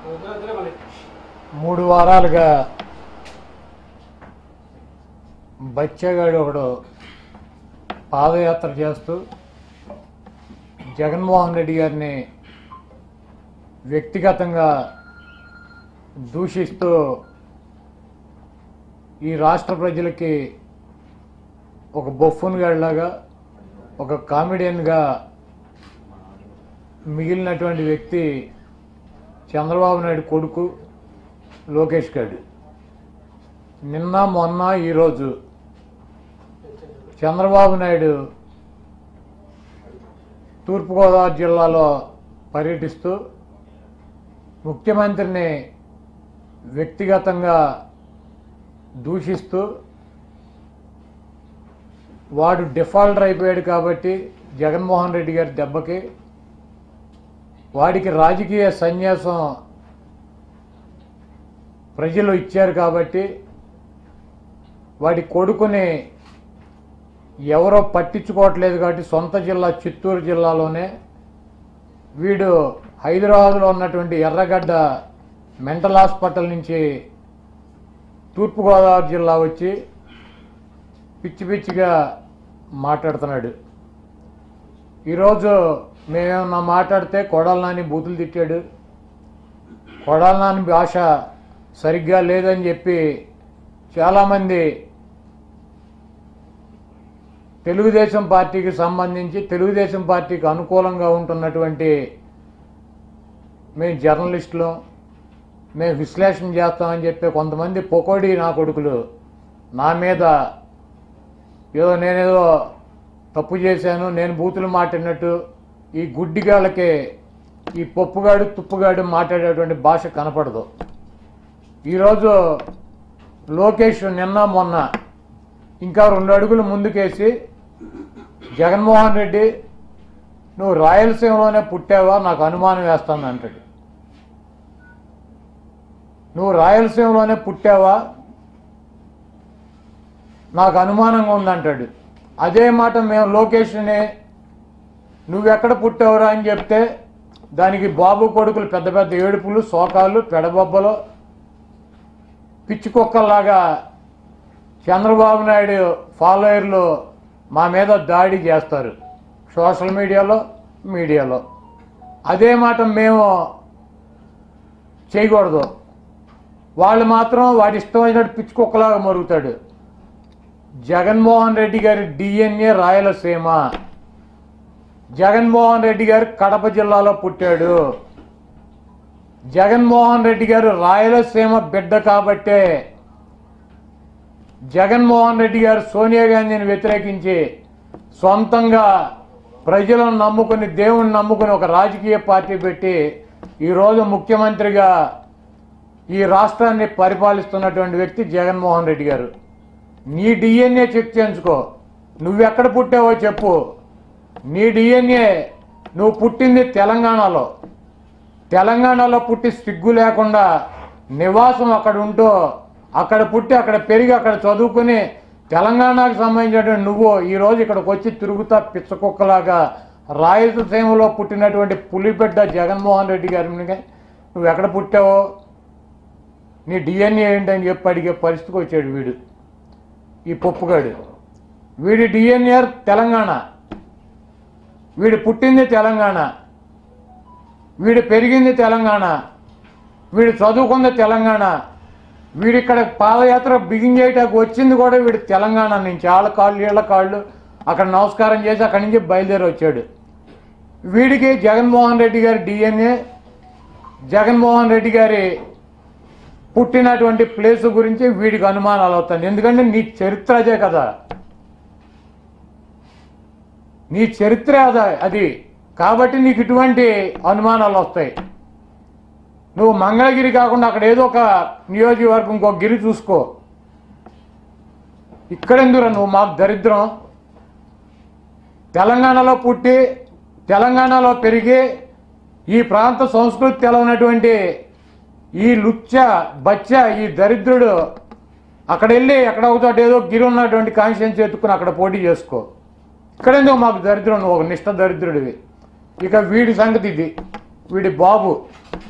మూడు వారాలుగా బచ్చగాడు ఒకడు పాదయాత్ర చేస్తూ జగన్మోహన్ రెడ్డి గారిని వ్యక్తిగతంగా దూషిస్తూ ఈ రాష్ట్ర ప్రజలకి ఒక బొఫ్ఫన్ గాడిలాగా ఒక కామెడియన్గా మిగిలినటువంటి వ్యక్తి చంద్రబాబు నాయుడు కొడుకు లోకేష్ గారు నిన్న మొన్న ఈరోజు చంద్రబాబు నాయుడు తూర్పుగోదావరి జిల్లాలో పర్యటిస్తూ ముఖ్యమంత్రిని వ్యక్తిగతంగా దూషిస్తూ వాడు డిఫాల్టర్ అయిపోయాడు కాబట్టి జగన్మోహన్ రెడ్డి గారి దెబ్బకి వాడికి రాజకీయ సన్యాసం ప్రజలు ఇచ్చారు కాబట్టి వాడి కొడుకుని ఎవరో పట్టించుకోవట్లేదు కాబట్టి సొంత జిల్లా చిత్తూరు జిల్లాలోనే వీడు హైదరాబాద్లో ఉన్నటువంటి ఎర్రగడ్డ మెంటల్ హాస్పిటల్ నుంచి తూర్పుగోదావరి జిల్లా వచ్చి పిచ్చి పిచ్చిగా మాట్లాడుతున్నాడు ఈరోజు మేమేమన్నా మాట్లాడితే కొడాల నాని బూతులు తిట్టాడు కొడాల నాని భాష సరిగ్గా లేదని చెప్పి చాలామంది తెలుగుదేశం పార్టీకి సంబంధించి తెలుగుదేశం పార్టీకి అనుకూలంగా ఉంటున్నటువంటి మేము జర్నలిస్టులు మేము విశ్లేషణ చేస్తామని చెప్పి కొంతమంది పొకోడి నా కొడుకులు నా మీద ఏదో నేనేదో తప్పు చేశాను నేను బూతులు మాట్లాడినట్టు ఈ గుడ్డిగాళ్ళకి ఈ పప్పుగాడు తుప్పుగాడు మాట్లాడేటువంటి భాష కనపడదు ఈరోజు లోకేష్ నిన్న మొన్న ఇంకా రెండు అడుగులు ముందుకేసి జగన్మోహన్ రెడ్డి నువ్వు రాయలసీమలోనే పుట్టావా నాకు అనుమానం వేస్తాను అంటాడు నువ్వు రాయలసీమలోనే పుట్టావా నాకు అనుమానంగా ఉందంటాడు అదే మాట మేము లోకేష్ని నువ్వెక్కడ పుట్టావురా అని చెప్తే దానికి బాబు కొడుకులు పెద్ద పెద్ద ఏడుపులు శోకాలు పెడబొబ్బలు పిచ్చి కుక్కల్లాగా చంద్రబాబు నాయుడు ఫాలోయర్లు మా మీద దాడి చేస్తారు సోషల్ మీడియాలో మీడియాలో అదే మాట మేము చేయకూడదు వాళ్ళు మాత్రం వాడి ఇష్టం వచ్చినట్టు పిచ్చి కుక్కలాగా మరుగుతాడు జగన్మోహన్ రెడ్డి గారి డిఎన్ఏ రాయలసీమ జగన్మోహన్ రెడ్డి గారు కడప జిల్లాలో పుట్టాడు జగన్మోహన్ రెడ్డి గారు రాయలసీమ బిడ్డ కాబట్టే జగన్మోహన్ రెడ్డి గారు సోనియా గాంధీని వ్యతిరేకించి సొంతంగా ప్రజలను నమ్ముకుని దేవుణ్ణి నమ్ముకుని ఒక రాజకీయ పార్టీ పెట్టి ఈరోజు ముఖ్యమంత్రిగా ఈ రాష్ట్రాన్ని పరిపాలిస్తున్నటువంటి వ్యక్తి జగన్మోహన్ రెడ్డి గారు నీ డిఎన్ఏ చెక్ చేయించుకో నువ్వెక్కడ పుట్టావో చెప్పు నీ డిఎన్ఏ నువ్వు పుట్టింది తెలంగాణలో తెలంగాణలో పుట్టి సిగ్గు లేకుండా నివాసం అక్కడ ఉంటూ అక్కడ పుట్టి అక్కడ పెరిగి అక్కడ చదువుకుని తెలంగాణకు సంబంధించినటువంటి నువ్వు ఈరోజు ఇక్కడికి వచ్చి తిరుగుతా పిచ్చకుక్కలాగా రాయలసీమలో పుట్టినటువంటి పులిబిడ్డ జగన్మోహన్ రెడ్డి గారిని నువ్వు ఎక్కడ పుట్టావో నీ డిఎన్ఏ ఏంటని చెప్పి అడిగే పరిస్థితికి వచ్చాడు వీడు ఈ పప్పుగాడు వీడి డిఎన్ఏ తెలంగాణ వీడు పుట్టింది తెలంగాణ వీడు పెరిగింది తెలంగాణ వీడు చదువుకుంది తెలంగాణ వీడిక్కడ పాదయాత్ర బిగిన్ చేయటానికి వచ్చింది కూడా వీడు తెలంగాణ నుంచి వాళ్ళ కాళ్ళు వీళ్ళ కాళ్ళు అక్కడ నమస్కారం చేసి అక్కడి నుంచి బయలుదేరి వచ్చాడు వీడికి జగన్మోహన్ రెడ్డి గారి డిఎన్ఏ జగన్మోహన్ రెడ్డి గారి పుట్టినటువంటి ప్లేస్ గురించి వీడికి అనుమానాలు అవుతాయి ఎందుకంటే నీ చరిత్ర అదే కదా నీ చరిత్ర అదా అది కాబట్టి నీకు ఇటువంటి అనుమానాలు వస్తాయి నువ్వు మంగళగిరి కాకుండా అక్కడ ఏదో ఒక నియోజకవర్గం ఇంకో గిరి చూసుకో ఇక్కడెందురా నువ్వు మాకు దరిద్రం తెలంగాణలో పుట్టి తెలంగాణలో పెరిగి ఈ ప్రాంత సంస్కృతి తెలవనటువంటి ఈ లుచ్చ బచ్చ ఈ దరిద్రుడు అక్కడ వెళ్ళి ఎక్కడ ఒక చోట ఏదో గిరి ఉన్నటువంటి కాన్షియన్స్ ఎత్తుకుని అక్కడ పోటీ చేసుకో ఇక్కడెందుకు మాకు దరిద్రం నువ్వు ఒక నిష్ట దరిద్రుడివి ఇక వీడి సంగతి ఇది వీడి బాబు